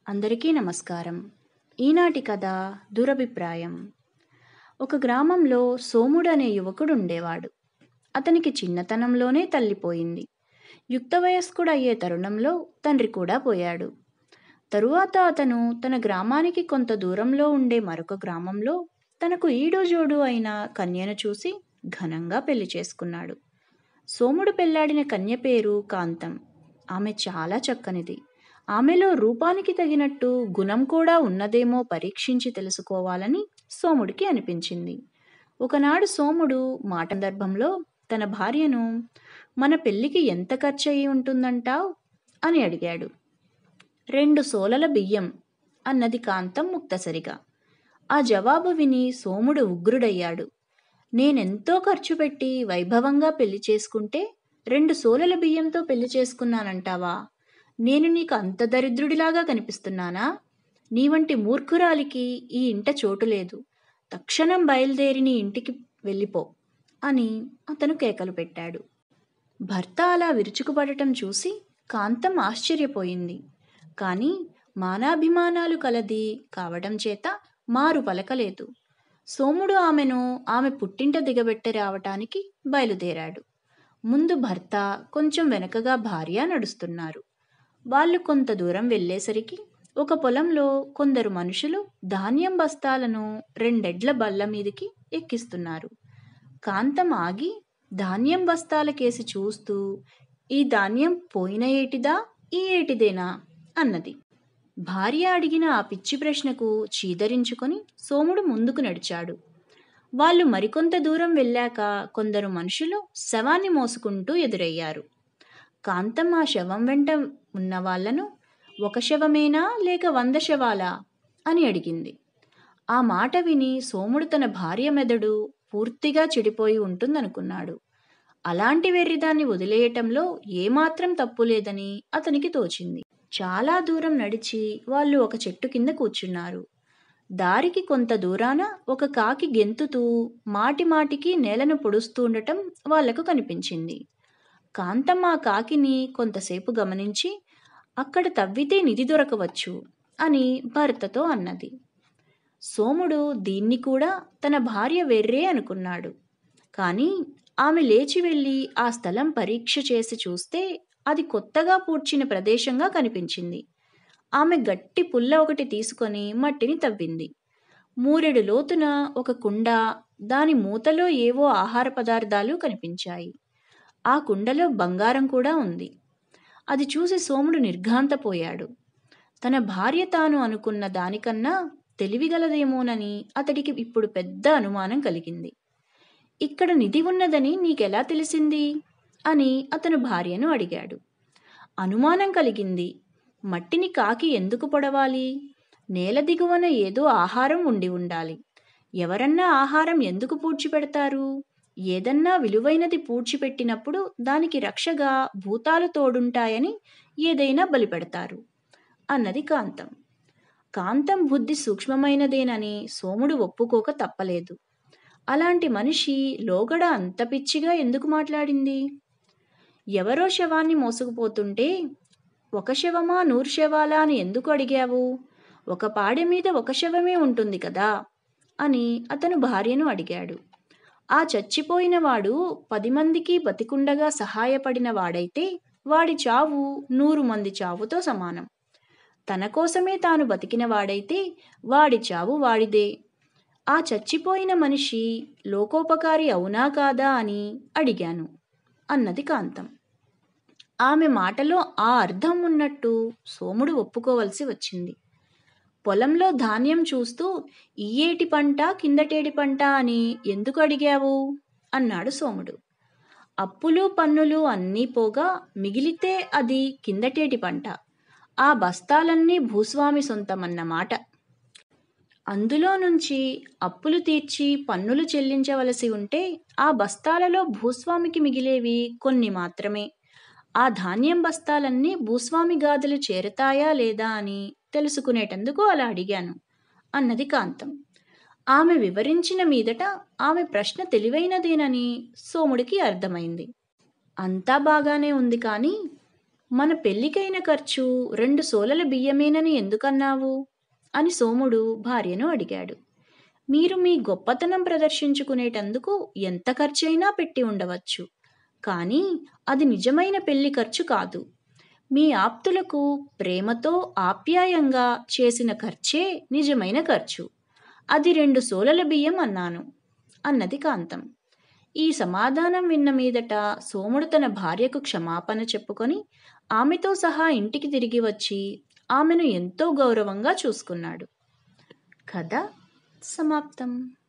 అందరికీ నమస్కారం ఈనాటి కథ దురభిప్రాయం ఒక గ్రామంలో సోముడు అనే యువకుడు ఉండేవాడు అతనికి చిన్నతనంలోనే తల్లిపోయింది యుక్త వయస్కుడు అయ్యే తరుణంలో తండ్రి కూడా పోయాడు తరువాత అతను తన గ్రామానికి కొంత దూరంలో ఉండే మరొక గ్రామంలో తనకు ఈడో జోడు అయిన కన్యను చూసి ఘనంగా పెళ్లి చేసుకున్నాడు సోముడు పెళ్లాడిన కన్య పేరు కాంతం ఆమె చాలా చక్కనిది ఆమెలో రూపానికి తగినట్టు గుణం కూడా ఉన్నదేమో పరీక్షించి తెలుసుకోవాలని సోముడికి అనిపించింది ఒకనాడు సోముడు మాట సందర్భంలో తన భార్యను మన పెళ్లికి ఎంత ఖర్చు అయి ఉంటుందంటావ్ అని అడిగాడు రెండు సోలల బియ్యం అన్నది కాంతం ముక్తసరిగా ఆ జవాబు విని సోముడు ఉగ్రుడయ్యాడు నేనెంతో ఖర్చు పెట్టి వైభవంగా పెళ్లి చేసుకుంటే రెండు సోలల బియ్యంతో పెళ్లి చేసుకున్నానంటావా నేను నీకు అంత దరిద్రుడిలాగా కనిపిస్తున్నానా నీ వంటి మూర్ఖురాలికి ఈ ఇంట చోటు లేదు తక్షణం బయలుదేరి నీ ఇంటికి వెళ్ళిపో అని అతను కేకలు పెట్టాడు భర్త అలా విరుచుకుపడటం చూసి కాంతం ఆశ్చర్యపోయింది కానీ మానాభిమానాలు కలది కావడం చేత మారు పలకలేదు సోముడు ఆమెను ఆమె పుట్టింట దిగబెట్టి రావటానికి బయలుదేరాడు ముందు భర్త కొంచెం వెనకగా భార్య నడుస్తున్నారు వాళ్ళు కొంత దూరం వెళ్ళేసరికి ఒక పొలంలో కొందరు మనుషులు ధాన్యం బస్తాలను రెండెడ్ల బల్ల మీదకి ఎక్కిస్తున్నారు కాంతం ఆగి ధాన్యం బస్తాల కేసి చూస్తూ ఈ ధాన్యం పోయిన ఏటిదా ఈ ఏటిదేనా అన్నది భార్య అడిగిన ఆ పిచ్చి ప్రశ్నకు చీదరించుకొని సోముడు ముందుకు నడిచాడు వాళ్ళు మరికొంత దూరం వెళ్ళాక కొందరు మనుషులు శవాన్ని మోసుకుంటూ ఎదురయ్యారు కాంతం ఆ శవం వెంట ఉన్న వాళ్లను ఒక శవమేనా లేక వంద శవాలా అని అడిగింది ఆ మాట విని సోముడు తన భార్య మెదడు పూర్తిగా చెడిపోయి ఉంటుందనుకున్నాడు అలాంటి వెర్రిదాన్ని వదిలేయటంలో ఏమాత్రం తప్పు లేదని అతనికి తోచింది చాలా దూరం నడిచి వాళ్ళు ఒక చెట్టు కింద కూర్చున్నారు దారికి కొంత దూరాన ఒక కాకి గెంతుతూ మాటి మాటికి నేలను పొడుస్తూ ఉండటం వాళ్లకు కనిపించింది కాంతం ఆ కాకిని కొంతసేపు గమనించి అక్కడ తవ్వితే నిధి దొరకవచ్చు అని భర్తతో అన్నది సోముడు దీన్ని కూడా తన భార్య వెర్రే అనుకున్నాడు కానీ ఆమె లేచి వెళ్ళి ఆ స్థలం పరీక్ష చేసి చూస్తే అది కొత్తగా పూడ్చిన ప్రదేశంగా కనిపించింది ఆమె గట్టి పుల్ల ఒకటి తీసుకొని మట్టిని తవ్వింది మూరెడు లోతున ఒక కుండ దాని మూతలో ఏవో ఆహార పదార్థాలు కనిపించాయి ఆ కుండలో బంగారం కూడా ఉంది అది చూసి సోముడు నిర్ఘాంతపోయాడు తన భార్య తాను అనుకున్న దానికన్నా తెలివిగలదేమోనని అతడికి ఇప్పుడు పెద్ద అనుమానం కలిగింది ఇక్కడ నిధి ఉన్నదని నీకెలా తెలిసింది అని అతను భార్యను అడిగాడు అనుమానం కలిగింది మట్టిని కాకి ఎందుకు పొడవాలి నేల దిగువన ఏదో ఆహారం ఉండి ఉండాలి ఎవరన్నా ఆహారం ఎందుకు పూడ్చిపెడతారు ఏదన్నా విలువైనది పూడ్చిపెట్టినప్పుడు దానికి రక్షగా భూతాలు తోడుంటాయని ఏదైనా బలిపెడతారు అన్నది కాంతం కాంతం బుద్ధి సూక్ష్మమైనదేనని సోముడు ఒప్పుకోక తప్పలేదు అలాంటి మనిషి లోగడ అంత పిచ్చిగా ఎందుకు మాట్లాడింది ఎవరో శవాన్ని మోసుకుపోతుంటే ఒక శవమా నూరు శవాలా అని ఎందుకు అడిగావు ఒక పాడె మీద ఒక శవమే ఉంటుంది కదా అని అతను భార్యను అడిగాడు ఆ చచ్చిపోయిన వాడు పది మందికి బతికుండగా సహాయపడిన వాడైతే వాడి చావు నూరు మంది చావుతో సమానం తన కోసమే తాను బతికిన వాడైతే వాడి చావు వాడిదే ఆ చచ్చిపోయిన మనిషి లోకోపకారి అవునా కాదా అని అడిగాను అన్నది కాంతం ఆమె మాటలో ఆ అర్థం ఉన్నట్టు సోముడు ఒప్పుకోవలసి వచ్చింది పొలంలో ధాన్యం చూస్తూ ఈ ఏటి పంట కిందటేటి పంట అని ఎందుకు అడిగావు అన్నాడు సోముడు అప్పులు పన్నులు అన్నీ పోగా మిగిలితే అది కిందటేటి పంట ఆ బస్తాలన్నీ భూస్వామి సొంతమన్నమాట అందులో నుంచి అప్పులు తీర్చి పన్నులు చెల్లించవలసి ఉంటే ఆ బస్తాలలో భూస్వామికి మిగిలేవి కొన్ని మాత్రమే ఆ ధాన్యం బస్తాలన్నీ భూస్వామి గాదులు చేరతాయా లేదా అని తెలుసుకునేటందుకు అలా అడిగాను అన్నది కాంతం ఆమె వివరించిన మీదట ఆమె ప్రశ్న తెలివైనదేనని సోముడికి అర్థమైంది అంతా బాగానే ఉంది కానీ మన పెళ్ళికైన ఖర్చు రెండు సోలల బియ్యమేనని ఎందుకన్నావు అని సోముడు భార్యను అడిగాడు మీరు మీ గొప్పతనం ప్రదర్శించుకునేటందుకు ఎంత ఖర్చైనా పెట్టి ఉండవచ్చు కానీ అది నిజమైన పెళ్లి ఖర్చు కాదు మీ ఆప్తులకు ప్రేమతో ఆప్యాయంగా చేసిన ఖర్చే నిజమైన ఖర్చు అది రెండు సోలల బియ్యం అన్నాను అన్నది కాంతం ఈ సమాధానం విన్న మీదట సోముడు తన భార్యకు క్షమాపణ చెప్పుకొని ఆమెతో సహా ఇంటికి తిరిగి వచ్చి ఆమెను ఎంతో గౌరవంగా చూసుకున్నాడు కథ సమాప్తం